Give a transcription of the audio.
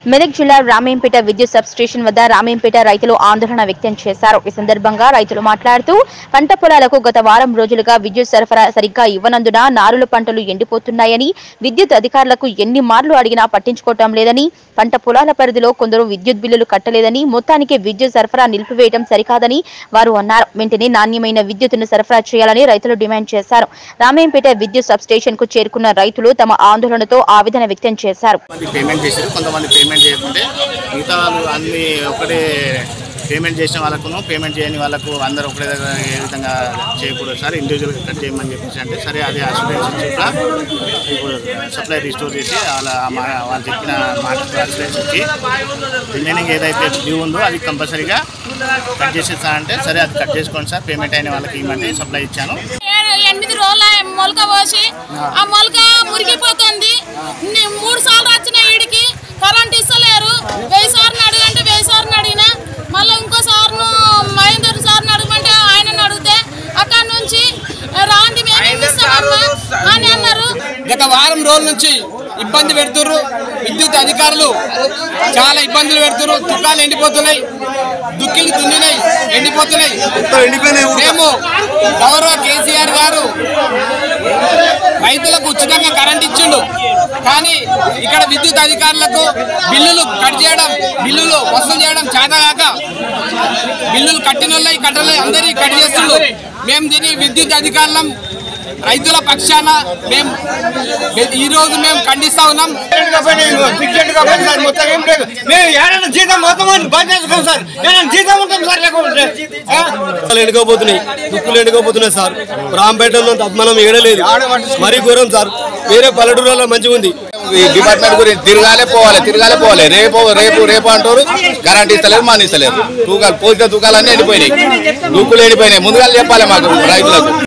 మెదక్ జిల్లా రామేంపేట విద్యుత్ sub station వద్ద రామేంపేట రైతులు ఆందోళన వ్యక్తం చేశారు ఈ సందర్భంగా రైతులు మాట్లాడుతూ పంట పొలాలకు గత వారం రోజులుగా విద్యుత్ సరఫరా సరిగ్గా ఇవ్వనందున నారుల పంటలు ఎండిపోతున్నాయని విద్యుత్ అధికారులకు ఎన్ని మార్లు అడిగినా పట్టించుకోవటం లేదని పంట పొలాల పరిధిలో కొందరు విద్యుత్ బిల్లులు కట్టలేదని మొత్తానికి విద్యుత్ సరఫరా నిలిపివేయడం సరికాదని వారు అన్నారు వెంటనే నాణ్యమైన విద్యుత్తును సరఫరా చేయాలని రైతులు డిమాండ్ చేశారు రామేంపేట విద్యుత్ సబ్ స్టేషన్ కు చేరుకున్న రైతులు తమ ఆందోళనతో ఆవేదన వ్యక్తం చేశారు కొంతమంది పేమెంట్ చేశారు కొంతమంది పేమెంట్ చేయకుంటే మిగతా వాళ్ళు అన్ని ఒకటే పేమెంట్ చేసిన వాళ్ళకును పేమెంట్ చేయని వాళ్ళకు అందరూ ఒకటే దగ్గర ఏ విధంగా చేయకూడదు సార్ ఇండివిజువల్గా కట్ చేయమని చెప్పేసి అంటే సరే అదే అసూరెన్స్ ఇచ్చి ఇప్పుడు సప్లై రిస్టోర్ చేసి వాళ్ళ మా- వాళ్ళు చెప్పిన మాటకు అసూరెన్స్ ఇచ్చి రిమైనింగ్ ఏదైతే డ్యూ ఉందో అది కంపల్సరీగా కట్ చేసేస్తా అంటే సరే అది కట్ చేసుకోండి సార్ పేమెంట్ అయిన వాళ్ళకి ఇవ్వమంటే సప్లై ఇచ్చాను ఏడు ఎనిమిది రోజుల మొలక పోసి ఆ మొలక మురిగిపోతుంది ని- మూడు సార్లు వచ్చిన ఈడికి కరెంట్ ఇస్తలేరు వెయ్యి సార్ని అడగంటే వెయ్యి సార్ని అడిగినా మళ్ళీ ఇంకో సార్ను మహేందర్ సార్ని అడగమంటే ఆయనను అడిగితే అక్కడ నుంచి రాండి మేము ఇస్తామమ్మా అని అన్నారు గత వారం రోజుల నుంచి ఇబ్బంది పెడుతుర్రు విద్యుత్ అధికారులు చాలా ఇబ్బందులు పెడుతుర్రు తుకాలు ఎండిపోతున్నాయి దుక్కిలు దున్నినాయి ఎండిపోతున్నాయి మేము గౌరవ కేసీఆర్ గారు రైతులకు ఉచితంగా కరెంట్ ఇచ్చిండు కానీ ఇక్కడ విద్యుత్ అధికారులకు బిల్లులు కట్ చేయడం బిల్లులు వసూలు చేయడం చేతగాక బిల్లులు కట్టిన వాళ్ళవి కట్టలే అందరి కట్ చేస్తుండ్రు మేము దీన్ని విద్యుత్ అధికారులం రైతుల పక్షాన మేము ఈ రోజు మేము ఖండిస్తా ఉన్నాం టికెట్ కాబట్టి సార్ మొత్తం ఏం లేదు మేము ఏడైనా జీతం మొత్తం అని బంద్ చేసుకోం సార్ ఏదైనా జీతం ఉంటుంది సార్ లేకపోతే ఆ? దుక్కులు ఎండుకోపోతున్నాయి దుక్కులు ఎండుకోపోతున్నాయి సార్ రాంపేటలో మనం ఏడలేదు మరీ ఘోరం సార్ వేరే పల్లెటూరులో మంచిగా ఉంది ఈ డిపార్ట్మెంట్ గురించి తిరగాలే పోవాలి తిరగాలే పోవాలి రేపు రేపు రేపు అంటారు కరెంట్ ఇస్తలేరు మాని ఇస్తలేరు తూకాలు పోసిన తూకాలన్నీ ఎండిపోయినాయి దుక్కులు ఎండిపోయినాయి ముందుగా చెప్పాలి మాకు రైతులకు